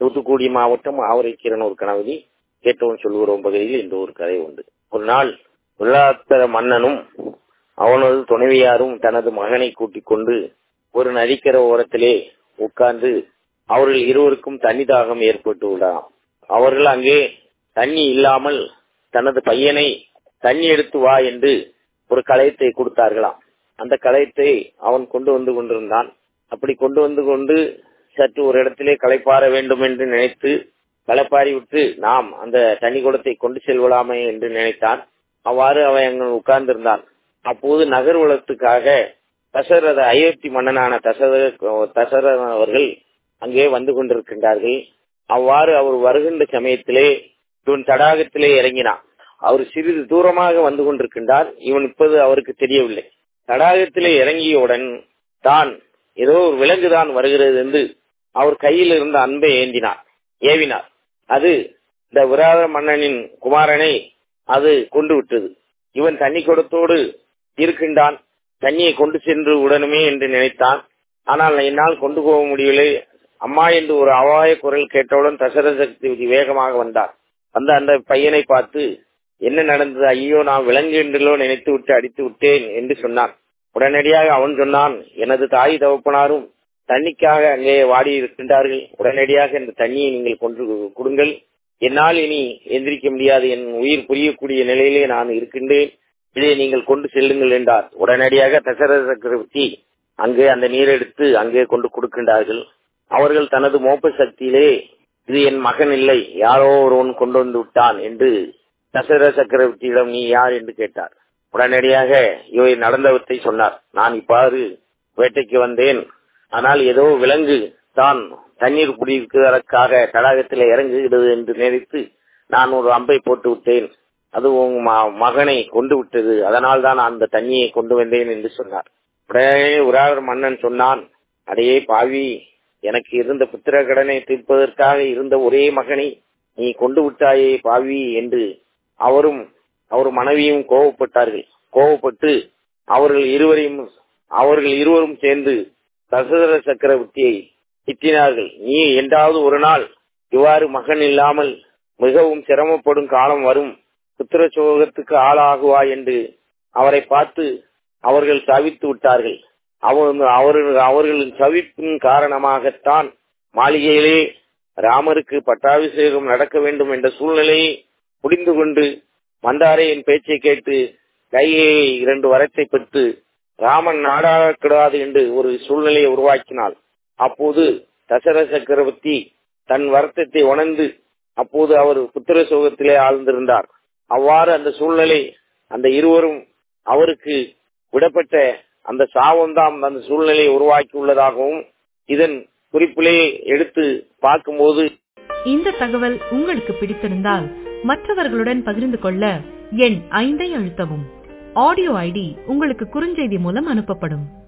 தூத்துக்குடி மாவட்டம் ஆவரைக்கீரன் ஒரு கணவதி கேட்டவன் சொல்கிறோம் பகுதியில் இந்த ஒரு கதை உண்டு ஒரு நாள் விழாத்தர மன்னனும் அவனது துணைவியாரும் தனது மகனை கூட்டிக் கொண்டு ஒரு நதிக்கரை ஓரத்திலே உட்கார்ந்து அவர்கள் இருவருக்கும் தண்ணி தாகம் ஏற்பட்டு விடலாம் அவர்கள் அங்கே தண்ணி இல்லாமல் தனது பையனை தண்ணி எடுத்து வா என்று ஒரு களையத்தை கொடுத்தார்களாம் அந்த களையத்தை அவன் கொண்டு வந்து கொண்டிருந்தான் அப்படி கொண்டு வந்து கொண்டு சற்று ஒரு இடத்திலே களைப்பாற வேண்டும் என்று நினைத்து களைப்பாரி விட்டு நாம் அந்த தண்ணி குடத்தை கொண்டு செல்வலாமே என்று நினைத்தான் அவ்வாறு அவன் அங்கு உட்கார்ந்திருந்தான் அப்போது நகர்வலத்துக்காக தசரத அயோத்தி மன்னனான தசர தசரதன் அவர்கள் அங்கே வந்து கொண்டிருக்கின்றார்கள் அவ்வாறு அவர் வருகின்ற சமயத்திலே இவன் தடாகத்திலே இறங்கினான் அவர் சிறிது தூரமாக வந்து கொண்டிருக்கின்றார் இவன் இப்போது அவருக்கு தெரியவில்லை தடாகத்திலே இறங்கியவுடன் தான் ஏதோ ஒரு விலங்குதான் வருகிறது என்று அவர் கையில் இருந்த அன்பை ஏந்தினார் ஏவினார் அது இந்த விராத மன்னனின் குமாரனை அது கொண்டு விட்டது இவன் தண்ணி கொடுத்தோடு இருக்கின்றான் தண்ணியை கொண்டு சென்று உடனுமே என்று நினைத்தான் ஆனால் என்னால் கொண்டு போக முடியவில்லை அம்மா என்று ஒரு அவாய குரல் கேட்டவுடன் தசரத சக்தி வேகமாக வந்தார் அந்த அந்த பையனை பார்த்து என்ன நடந்தது ஐயோ நான் விலங்கு என்றோ நினைத்து விட்டு அடித்து விட்டேன் என்று சொன்னான் உடனடியாக அவன் சொன்னான் எனது தாய் தவப்பனாரும் தண்ணிக்காக அங்கே வாடி இருக்கின்றார்கள் உடனடியாக இந்த தண்ணியை நீங்கள் கொண்டு கொடுங்கள் என்னால் இனி எந்திரிக்க முடியாது என் உயிர் புரியக்கூடிய நிலையிலே நான் இருக்கின்றேன் இதை நீங்கள் கொண்டு செல்லுங்கள் என்றார் உடனடியாக தசரத சக்கரவர்த்தி அங்கே அந்த நீரை எடுத்து அங்கே கொண்டு கொடுக்கின்றார்கள் அவர்கள் தனது மோப்ப சக்தியிலே இது என் மகன் இல்லை யாரோ ஒருவன் கொண்டு வந்து விட்டான் என்று தசரத சக்கரவர்த்தியிடம் நீ யார் என்று கேட்டார் உடனடியாக இவை நடந்தவற்றை சொன்னார் நான் இப்பாறு வேட்டைக்கு வந்தேன் ஆனால் ஏதோ விலங்கு தான் தண்ணீர் குடிக்கிறதற்காக தடாகத்தில் இறங்குகிறது என்று நினைத்து நான் ஒரு அம்பை போட்டு விட்டேன் அது உன் மகனை கொண்டு விட்டது அதனால் தான் அந்த தண்ணியை கொண்டு வந்தேன் என்று சொன்னார் உடனே உராதர் மன்னன் சொன்னான் அடையே பாவி எனக்கு இருந்த புத்திர கடனை தீர்ப்பதற்காக இருந்த ஒரே மகனை நீ கொண்டு விட்டாயே பாவி என்று அவரும் அவர் மனைவியும் கோவப்பட்டார்கள் கோவப்பட்டு அவர்கள் இருவரையும் அவர்கள் இருவரும் சேர்ந்து தசரத சக்கரவர்த்தியை திட்டினார்கள் நீ என்றாவது ஒரு நாள் இவ்வாறு மகன் இல்லாமல் மிகவும் சிரமப்படும் காலம் வரும் புத்திர சோகத்துக்கு ஆளாகுவா என்று அவரை பார்த்து அவர்கள் தவித்து விட்டார்கள் அவர்கள் அவர்களின் தவிப்பின் காரணமாகத்தான் மாளிகையிலே ராமருக்கு பட்டாபிஷேகம் நடக்க வேண்டும் என்ற சூழ்நிலையை புரிந்து கொண்டு மந்தாரையின் பேச்சை கேட்டு கையை இரண்டு வரத்தை பெற்று ராமன் நாடாகக்கூடாது என்று ஒரு சூழ்நிலையை உருவாக்கினாள் அப்போது தசரத சக்கரவர்த்தி தன் வருத்தத்தை உணர்ந்து அப்போது அவர் புத்திர சோகத்திலே ஆழ்ந்திருந்தார் அவ்வாறு அந்த சூழ்நிலை அந்த இருவரும் அவருக்கு விடப்பட்ட அந்த சாபம்தான் அந்த சூழ்நிலையை உருவாக்கி உள்ளதாகவும் இதன் குறிப்பிலே எடுத்து பார்க்கும்போது இந்த தகவல் உங்களுக்கு பிடித்திருந்தால் மற்றவர்களுடன் பகிர்ந்து கொள்ள எண் ஐந்தை அழுத்தவும் ஆடியோ ஐடி உங்களுக்கு குறுஞ்செய்தி மூலம் அனுப்பப்படும்